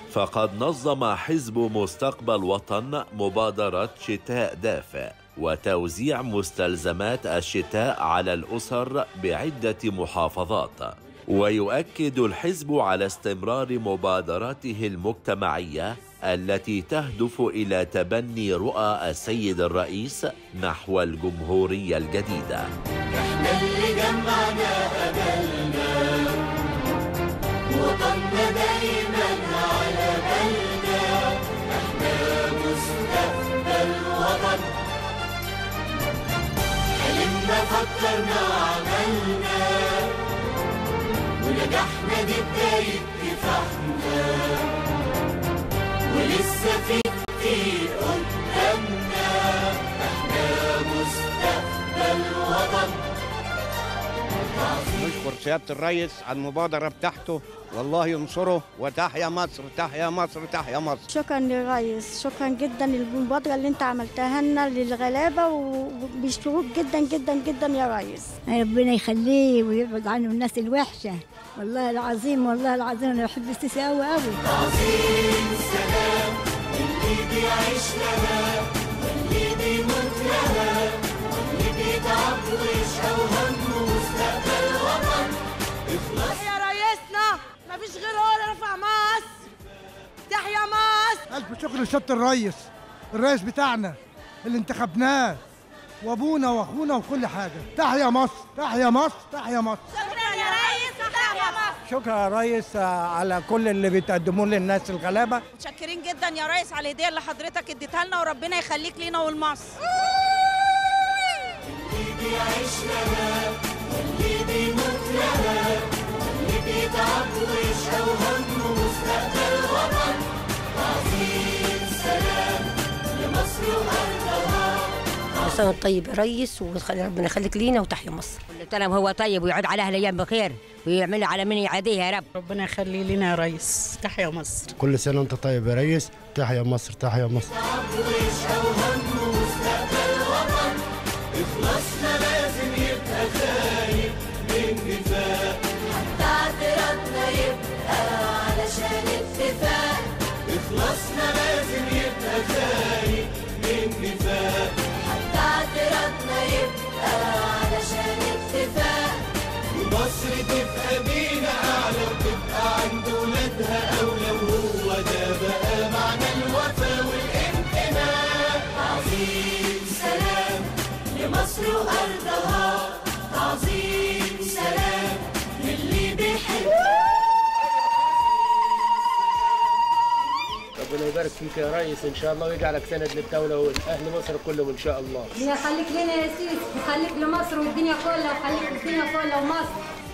فقد نظم حزب مستقبل وطن مبادرة شتاء دافئ وتوزيع مستلزمات الشتاء على الأسر بعدة محافظات ويؤكد الحزب على استمرار مبادراته المجتمعية التي تهدف إلى تبني رؤى السيد الرئيس نحو الجمهورية الجديدة احنا اللي جمعنا أملنا وطننا دايما على بالنا احنا مستقبل وطن حلمنا فكرنا عملنا ونجحنا دي بداية كفاحنا ولسه في كتير قدامنا احنا مستقبل وطن نشكر سيادة الرئيس على المبادرة بتاعته والله ينصره وتحيا مصر تحيا مصر تحيا مصر شكرا للريس شكرا جدا للمبادرة اللي انت عملتها لنا للغلابة وبيشكروك جدا جدا جدا يا ريس ربنا يخليه ويبعد عنه الناس الوحشة والله العظيم والله العظيم انا بحب السيسي قوي قوي عظيم سلام اللي بيعيش لها واللي بيموت لها واللي بيتعب ويشقى وهمه مستقبل وطن اخلص يا ريسنا مفيش غير هو اللي رفع مصر تحيا مصر ألف شكر لسيادة الريس الرئيس بتاعنا اللي انتخبناه وابونا واخونا وكل حاجه تحيا مصر تحيا مصر تحيا مصر شكرا يا ريس تحيا مصر شكرا يا ريس على كل اللي بتقدموه للناس الغلابة متشكرين جدا يا ريس على الهديه اللي حضرتك اديتها لنا وربنا يخليك لينا ولمصر اللي بيعيش لها واللي بيموت لها واللي بيتعب ويشقى وهمه مستقبل وطن عظيم سلام لمصر وأرضها كل سنه وأنت طيب يا ريس وربنا يخليك لينا وتحيا مصر كل سنه وهو طيب ويعود على اهل الايام بخير ويعمل على من يعاديه يا رب ربنا يخلي لنا يا ريس تحيا مصر كل سنة وانت طيب يا ريس تحيا مصر تحيا مصر ويشقى وهمه مستقبل وطن إخلاصنا لازم يبقى خايف من نفاق حتى اعتراضنا يبقى علشان اتفاق إخلاصنا لازم يبقى خايف من نفاق حتى اعتراضنا يبقى علشان اتفاق ومصر تبقى بينا أعلى وتبقى عند ولادها أولى وهو ده بقى معنى الوفا والانتماء عظيم سلام لمصر وأرضها عظيم سلام للي بيحب ربنا يبارك فيك يا ريس ان شاء الله ويجعلك سند للدوله واهل مصر كلهم ان شاء الله ربنا يخليك لنا يا سيدي وخليك لمصر والدنيا كلها وخليك الدنيا كلها ومصر